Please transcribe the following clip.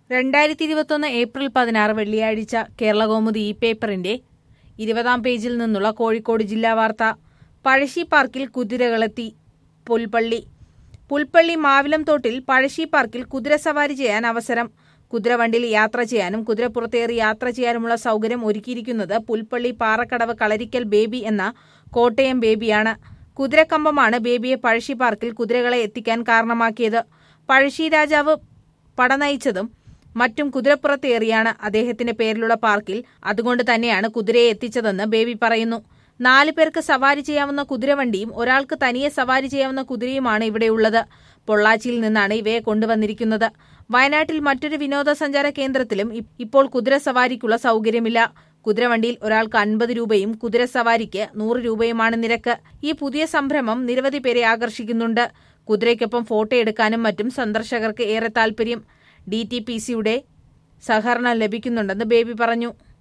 രണ്ടായിരത്തി ഇരുപത്തൊന്ന് ഏപ്രിൽ പതിനാറ് വെള്ളിയാഴ്ച കേരളകൗമുദി ഈ പേപ്പറിന്റെ ഇരുപതാം പേജിൽ നിന്നുള്ള കോഴിക്കോട് ജില്ലാ വാർത്ത പഴശ്ശി പാർക്കിൽ കുതിരകളെത്തി പുൽപ്പള്ളി പുൽപ്പള്ളി മാവിലം തോട്ടിൽ പഴശ്ശി പാർക്കിൽ കുതിരസവാരി ചെയ്യാൻ അവസരം കുതിരവണ്ടിയിൽ യാത്ര ചെയ്യാനും കുതിരപ്പുറത്തേറി യാത്ര ചെയ്യാനുമുള്ള സൗകര്യം ഒരുക്കിയിരിക്കുന്നത് പുൽപ്പള്ളി പാറക്കടവ് കളരിക്കൽ ബേബി എന്ന കോട്ടയം ബേബിയാണ് കുതിരക്കമ്പമാണ് ബേബിയെ പഴശ്ശി പാർക്കിൽ കുതിരകളെ എത്തിക്കാൻ കാരണമാക്കിയത് പഴശ്ശി രാജാവ് പടനയിച്ചതും മറ്റും കുതിരപ്പുറത്തേറിയാണ് അദ്ദേഹത്തിന്റെ പേരിലുള്ള പാർക്കിൽ അതുകൊണ്ട് തന്നെയാണ് കുതിരയെ എത്തിച്ചതെന്ന് ബേബി പറയുന്നു നാല് പേർക്ക് സവാരി ചെയ്യാവുന്ന കുതിരവണ്ടിയും ഒരാൾക്ക് തനിയെ സവാരി ചെയ്യാവുന്ന കുതിരയുമാണ് ഇവിടെയുള്ളത് പൊള്ളാച്ചിയിൽ നിന്നാണ് ഇവയെ കൊണ്ടുവന്നിരിക്കുന്നത് വയനാട്ടിൽ മറ്റൊരു വിനോദസഞ്ചാര കേന്ദ്രത്തിലും ഇ- ഇപ്പോൾ കുതിര സവാരിക്കുള്ള സൗകര്യമില്ല കുതിരവണ്ടിയിൽ ഒരാൾക്ക് അൻപത് രൂപയും കുതിരസവാരിക്ക് നൂറ് രൂപയുമാണ് നിരക്ക് ഈ പുതിയ സംരംഭം നിരവധി പേരെ ആകർഷിക്കുന്നുണ്ട് കുതിരയ്ക്കൊപ്പം ഫോട്ടോ എടുക്കാനും മറ്റും സന്ദർശകർക്ക് ഏറെ താൽപര്യം ഡി ടി പി സിയുടെ സഹകരണം ലഭിക്കുന്നുണ്ടെന്ന് ബേബി പറഞ്ഞു